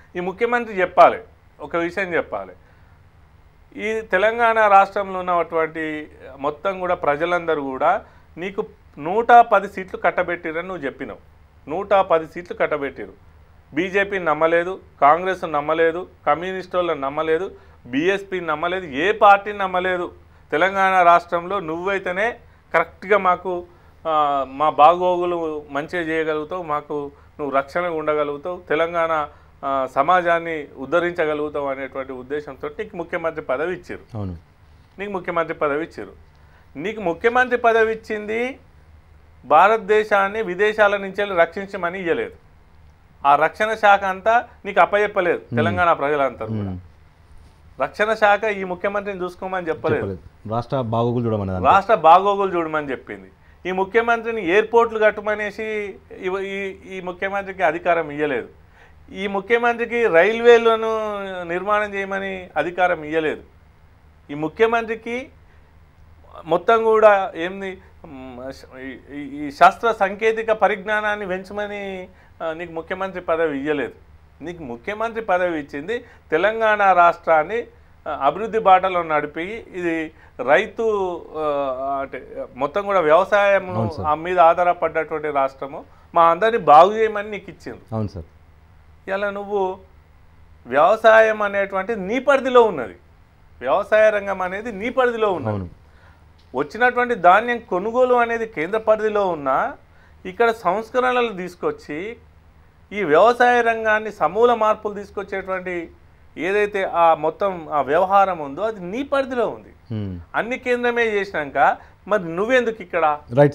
ఈ ముఖ్యమంత్రి చెప్పాలి ఒక విషయం చెప్పాలి ఈ తెలంగాణ రాష్ట్రంలో ఉన్నటువంటి మొత్తం కూడా ప్రజలందరూ కూడా నీకు నూట పది సీట్లు కట్టబెట్టిరని నువ్వు చెప్పినావు నూట పది సీట్లు కట్టబెట్టిరు బీజేపీ నమ్మలేదు కాంగ్రెస్ నమ్మలేదు కమ్యూనిస్ట్ వాళ్ళని నమ్మలేదు బీఎస్పీ నమ్మలేదు ఏ పార్టీని నమ్మలేదు తెలంగాణ రాష్ట్రంలో నువ్వైతేనే కరెక్ట్గా మాకు ఆ, మా బాగోగులు మంచిగా చేయగలుగుతావు మాకు నువ్వు రక్షణగా ఉండగలుగుతావు తెలంగాణ ఆ, సమాజాన్ని ఉద్ధరించగలుగుతావు అనేటువంటి ఉద్దేశంతో నీకు ముఖ్యమంత్రి పదవి ఇచ్చారు అవును నీకు ముఖ్యమంత్రి పదవి ఇచ్చారు నీకు ముఖ్యమంత్రి పదవి ఇచ్చింది భారతదేశాన్ని విదేశాల నుంచి వెళ్ళి రక్షించమని ఇవ్వలేదు ఆ రక్షణ శాఖ అంతా నీకు అప్పచెప్పలేదు తెలంగాణ ప్రజలంతా కూడా రక్షణ శాఖ ఈ ముఖ్యమంత్రిని చూసుకోమని చెప్పలేదు చెప్పలేదు రాష్ట్ర బాగోగులు చూడమని దాన్ని. రాష్ట్ర బాగోగులు చూడమని చెప్పింది ఈ ముఖ్యమంత్రిని ఎయిర్పోర్ట్లు కట్టమనేసి ఇవ- ఈ ఈ ముఖ్యమంత్రికి అధికారం ఇవ్వలేదు ఈ ముఖ్యమంత్రికి రైల్వేలను నిర్మాణం చేయమని అధికారం ఇవ్వలేదు ఈ ముఖ్యమంత్రికి మొత్తం కూడా ఏంది మ్, ఈ- ఈ- ఈ శాస్త్ర సాంకేతిక పరిజ్ఞానాన్ని పెంచమని ఆ, నీకు ముఖ్యమంత్రి పదవి ఇవ్వలేదు నీకు ముఖ్యమంత్రి పదవి ఇచ్చింది తెలంగాణ రాష్ట్రాన్ని ఆ, అభివృద్ధి బాటలో నడిపి ఇది రైతు ఆ, అంటే మొత్తం కూడా వ్యవసాయం అవును సార్. మీద ఆధారపడ్డటువంటి రాష్ట్రము మా అందరినీ బాగు చేయమని నీకు ఇచ్చింది అవును సార్ ఇలా నువ్వు వ్యవసాయం అనేటువంటి నీ పరిధిలో ఉన్నది వ్యవసాయ రంగం అనేది నీ పరిధిలో ఉన్నది అవును వచ్చినటువంటి ధాన్యం కొనుగోలు అనేది కేంద్ర పరిధిలో ఉన్నా ఇక్కడ సంస్కరణలు తీసుకొచ్చి ఈ వ్యవసాయ రంగాన్ని సమూల మార్పులు తీసుకొచ్చేటువంటి ఏదైతే ఆ మొత్తం ఆ వ్యవహారం ఉందో అది నీ పరిధిలో ఉంది ఉమ్. అన్ని కేంద్రమే చేసినాక మరి నువ్వెందుకు ఇక్కడ రైట్